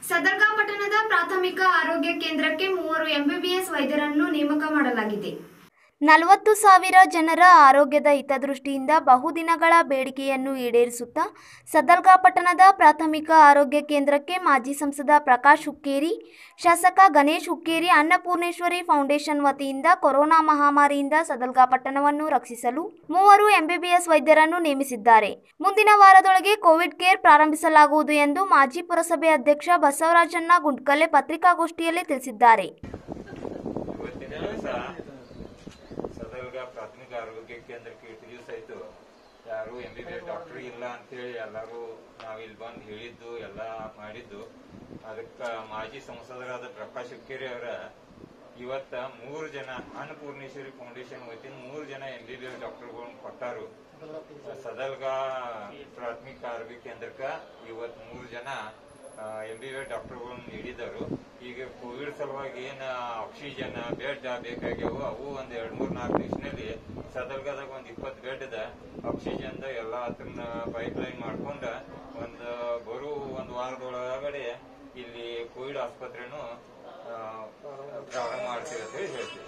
ಸದರ್ಗಾ ಪಟ್ಟಣದ ಪ್ರಾಥಮಿಕ ಆರೋಗ್ಯ ಕೇಂದ್ರಕ್ಕೆ ಮೂವರು ಎಂಬಿಬಿಎಸ್ ವೈದ್ಯರನ್ನು ನೇಮಕ ಮಾಡಲಾಗಿದೆ ನಲವತ್ತು ಸಾವಿರ ಜನರ ಆರೋಗ್ಯದ ಹಿತದೃಷ್ಟಿಯಿಂದ ಬಹುದಿನಗಳ ಬೇಡಿಕೆಯನ್ನು ಈಡೇರಿಸುತ್ತಾ ಸದಲ್ಗಾ ಪಟ್ಟಣದ ಪ್ರಾಥಮಿಕ ಆರೋಗ್ಯ ಕೇಂದ್ರಕ್ಕೆ ಮಾಜಿ ಸಂಸದ ಪ್ರಕಾಶ್ ಹುಕ್ಕೇರಿ ಶಾಸಕ ಗಣೇಶ್ ಹುಕ್ಕೇರಿ ಅನ್ನಪೂರ್ಣೇಶ್ವರಿ ಫೌಂಡೇಶನ್ ವತಿಯಿಂದ ಕೊರೋನಾ ಮಹಾಮಾರಿಯಿಂದ ಸದಲ್ಗಾ ಪಟ್ಟಣವನ್ನು ರಕ್ಷಿಸಲು ಮೂವರು ಎಂಬಿಬಿಎಸ್ ವೈದ್ಯರನ್ನು ನೇಮಿಸಿದ್ದಾರೆ ಮುಂದಿನ ವಾರದೊಳಗೆ ಕೋವಿಡ್ ಕೇರ್ ಪ್ರಾರಂಭಿಸಲಾಗುವುದು ಎಂದು ಮಾಜಿ ಪುರಸಭೆ ಅಧ್ಯಕ್ಷ ಬಸವರಾಜಣ್ಣ ಗುಂಡ್ಕಲೆ ಪತ್ರಿಕಾಗೋಷ್ಠಿಯಲ್ಲಿ ತಿಳಿಸಿದ್ದಾರೆ ಇವತ್ತಿನ ದಿವಸ ಸದಲ್ಗ ಪ್ರಾಥಮಿಕ ಆರೋಗ್ಯ ಕೇಂದ್ರಕ್ಕೆ ಇಷ್ಟು ದಿವಸ ಆಯ್ತು ಯಾರು M B B S doctor ಇಲ್ಲ ಅಂತೇಳಿ ಎಲ್ಲರೂ ನಾವಿಲ್ಲಿ ಬಂದು ಹೇಳಿದ್ದು ಎಲ್ಲ ಮಾಡಿದ್ದು ಅದಕ್ಕ ಮಾಜಿ ಸಂಸದರಾದ ಪ್ರಕಾಶ್ ಹುಕ್ಕೇರಿ ಅವರ ಇವತ್ತ ಮೂರು ಜನ ಅನ್ನಪೂರ್ಣೇಶ್ವರಿ ಫೌಂಡೇಶನ್ ವತಿಯಿಂದ ಮೂರು ಜನ ಎಂ ಬಿ ಬಿ ಎಸ್ ಡಾಕ್ಟರ್ಗಳನ್ನ ಕೊಟ್ಟಾರು ಸದಲ್ಗ ಪ್ರಾಥಮಿಕ ಆರೋಗ್ಯ ಕೇಂದ್ರಕ್ಕ ಇವತ್ ಮೂರು ಜನ ಎಂ ಬಿ ಬಿ ಡಾಕ್ಟರ್ಗಳನ್ನ ನೀಡಿದರು ಈಗ ಕೋವಿಡ್ ಸಲುವಾಗಿ ಏನ ಆಕ್ಸಿಜನ್ ಬೆಡ್ ಬೇಕಾಗ್ಯಾವು ಅವು ಒಂದ್ ಎರಡ್ ಮೂರ್ ನಾಲ್ಕು ದಿವಸನಲ್ಲಿ ಸದಲ್ಗದಾಗ ಒಂದ್ ಇಪ್ಪತ್ತು ಬೆಡ್ ಆಕ್ಸಿಜನ್ ಎಲ್ಲ ಅದನ್ನ ಪೈಪ್ ಲೈನ್ ಮಾಡ್ಕೊಂಡ ಒಂದ್ ಬರೋ ಒಂದ್ ವಾರದೊಳಗಡೆ ಇಲ್ಲಿ ಕೋವಿಡ್ ಆಸ್ಪತ್ರೆನು ಆ, ಪ್ರಾರಂಭ ಮಾಡ್ತೀವಿ ಅಂತ ಹೇಳಿ ಹೇಳ್ತೀವಿ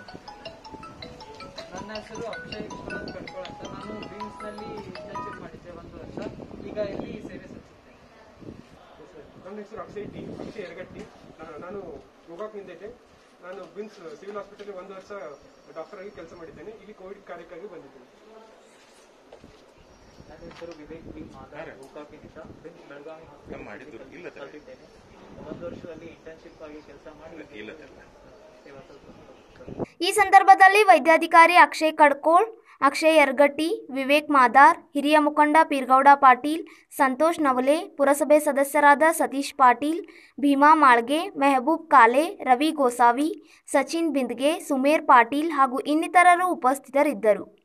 ನನ್ನ ಹೆಸರು ಅಕ್ಷಯ್ ವಿಶ್ವನಾಥ್ ಕಟ್ಕೋಳ ಅಂತ ನಾನು ಬೀಮ್ಸ್ ನಲ್ಲಿ ಇಂಟರ್ನ್ಶಿಪ್ ಮಾಡಿದ್ದೆ ಒಂದು ವರ್ಷ ಈಗ ಇಲ್ಲಿ ಸೇವೆ ಸಲ್ಲಿಸುತ್ತೇನೆ ನನ್ನ ಹೆಸರು ಅಕ್ಷಯ್ ಟಿ ಅಕ್ಷಯ್ ಯರಗಟ್ಟಿ ನಾ- ನಾನು ಗೋಕಾಕ್ನಿಂದ ಇದ್ದೆ ನಾನು ಬಿನ್ಸ್ ಸಿವಿಲ್ ಹಾಸ್ಪಿಟಲ್ ಒಂದು ವರ್ಷ ಡಾಕ್ಟರ್ ಆಗಿ ಕೆಲಸ ಮಾಡಿದ್ದೇನೆ ಇಲ್ಲಿ ಕೋವಿಡ್ ಕಾರ್ಯಕ್ಕಾಗಿ ಬಂದಿದ್ದೇನೆ ನನ್ನ ಹೆಸರು ವಿವೇಕ್ ಬಿ ಮಾದಾರ್ ಗೋಕಾಕಿನಿಂದ ಬಿಮ್ಸ್ ಬೆಳಗಾವಿ ಹಾಸ್ಪಿಟಲ್ ಕಲಿತಿದ್ದೇನೆ ಒಂದು ವರ್ಷದಲ್ಲಿ ಇಂಟರ್ನ್ಶಿಪ್ ಆಗಿ ಕೆಲಸ ಮಾಡಿ ಸೇವಾ ಸಲ್ಲಿಸುತ್ತೇನೆ. ಈ ಸಂದರ್ಭದಲ್ಲಿ ವೈದ್ಯಾಧಿಕಾರಿ ಅಕ್ಷಯ್ ಕಡ್ಕೋಳ್ ಅಕ್ಷಯ್ ಯರ್ಗಟ್ಟಿ ವಿವೇಕ್ ಮಾದಾರ್ ಹಿರಿಯ ಮುಖಂಡ ಪೀರ್ಗೌಡ ಪಾಟೀಲ್ ಸಂತೋಷ್ ನವಲೆ ಪುರಸಭೆ ಸದಸ್ಯರಾದ ಸತೀಶ್ ಪಾಟೀಲ್ ಭೀಮಾ ಮಾಳ್ಗೆ ಮೆಹಬೂಬ್ ಕಾಲೆ ರವಿ ಗೋಸಾವಿ ಸಚಿನ್ ಬಿಂದ್ಗೆ ಸುಮೇರ್ ಪಾಟೀಲ್ ಹಾಗೂ ಇನ್ನಿತರರು ಉಪಸ್ಥಿತರಿದ್ದರು